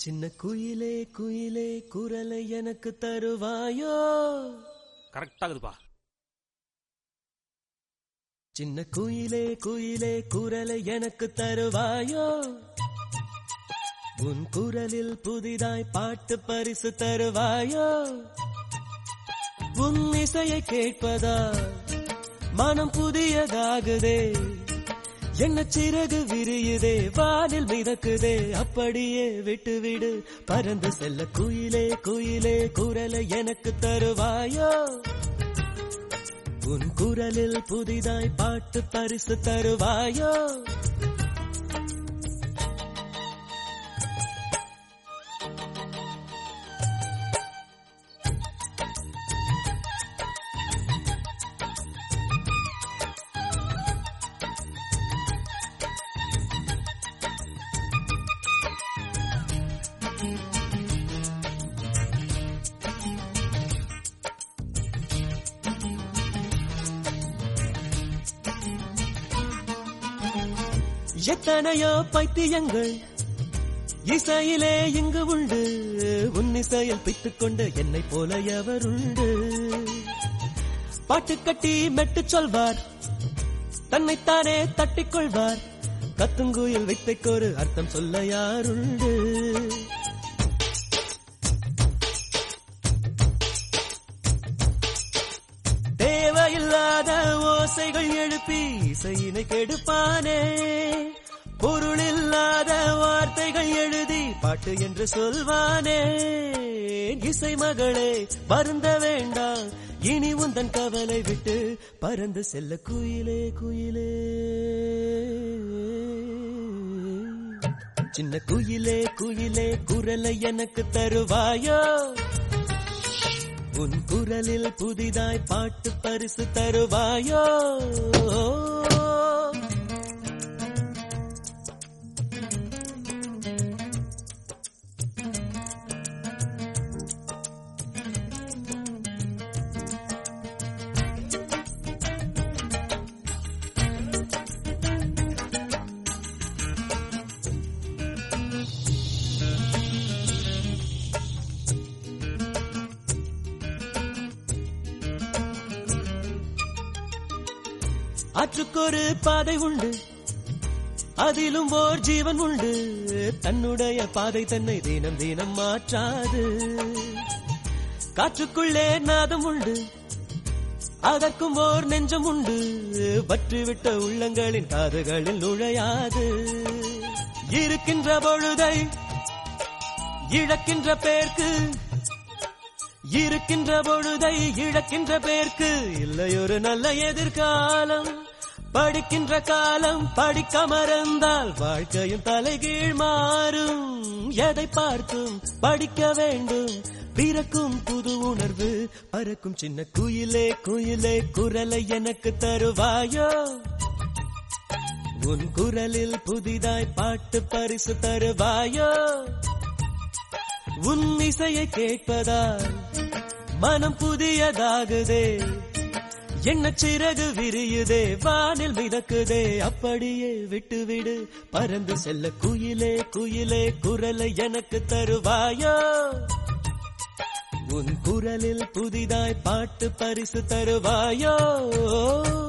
சின்ன குயிலே குயிலே குரலை எனக்கு தருவாயோ கரெக்டா இருக்குதுப்பா சின்ன குயிலே குயிலே குரலை எனக்கு தருவாயோ உன் குரலில் புதிதாய் பாட்டு பரிசு தருவாயோ உன் இசையை கேட்பதா மனம் புதியதாகுதே என்ன சிறகு விரியுதே வானில் மிதக்குதே அப்படியே விட்டு விடு பறந்து செல்ல குயிலே குயிலே குரலை எனக்கு தருவாயோ உன் குரலில் புதிதாய் பாட்டு பரிசு தருவாயோ எத்தனையோ பைத்தியங்கள் இசையிலே இங்கு உண்டு உன் இசையில் பித்துக் கொண்டு என்னை போல எவருண்டு பாட்டு கட்டி மெட்டு சொல்வார் தன்னைத்தானே தட்டிக்கொள்வார் கத்துங்குயில் வித்தைக்கொரு அர்த்தம் சொல்ல யாருண்டு தேவையில்லாத ஓசைகள் எழுப்பி இசையினை கெடுப்பானே பொருள் இல்லாத வார்த்தைகள் எழுதி பாட்டு என்று சொல்வானே இசை மகளே வருந்த வேண்டாம் இனி உந்தன் கவலை விட்டு பறந்து செல்ல குயிலே குயிலே சின்ன குயிலே குயிலே குரலை எனக்கு தருவாயோ உன் குரலில் புதிதாய் பாட்டு பரிசு தருவாயோ ஆற்றுக்கொரு பாதை உண்டு அதிலும் ஓர் ஜீவன் உண்டு தன்னுடைய பாதை தன்னை தினம் தினம் மாற்றாது காற்றுக்குள்ளே நாதம் உண்டு அதற்கும் ஓர் நெஞ்சம் உண்டு வற்றிவிட்ட உள்ளங்களின் காதுகளில் நுழையாது இருக்கின்ற பொழுதை இழக்கின்ற பேர்க்கு இருக்கின்ற பொழுதை இழக்கின்ற பேர்க்கு இல்லை ஒரு நல்ல எதிர்காலம் படிக்கின்ற காலம் படிக்க மறந்தால் வாழ்க்கையும் தலைகீழ் மாறும் எதை பார்த்தும் படிக்க வேண்டும் பிறக்கும் புது உணர்வு பறக்கும் சின்ன குயிலே குயிலே குரலை எனக்கு தருவாயோ உன் குரலில் புதிதாய் பாட்டு பரிசு தருவாயோ உன் இசையை கேட்பதால் மனம் புதியதாகுதே என்ன சிறகு விரியுதே வானில் மிதக்குதே அப்படியே விட்டுவிடு பறந்து செல்ல குயிலே குயிலே குரலை எனக்கு தருவாயோ உன் குரலில் புதிதாய் பாட்டு பரிசு தருவாயோ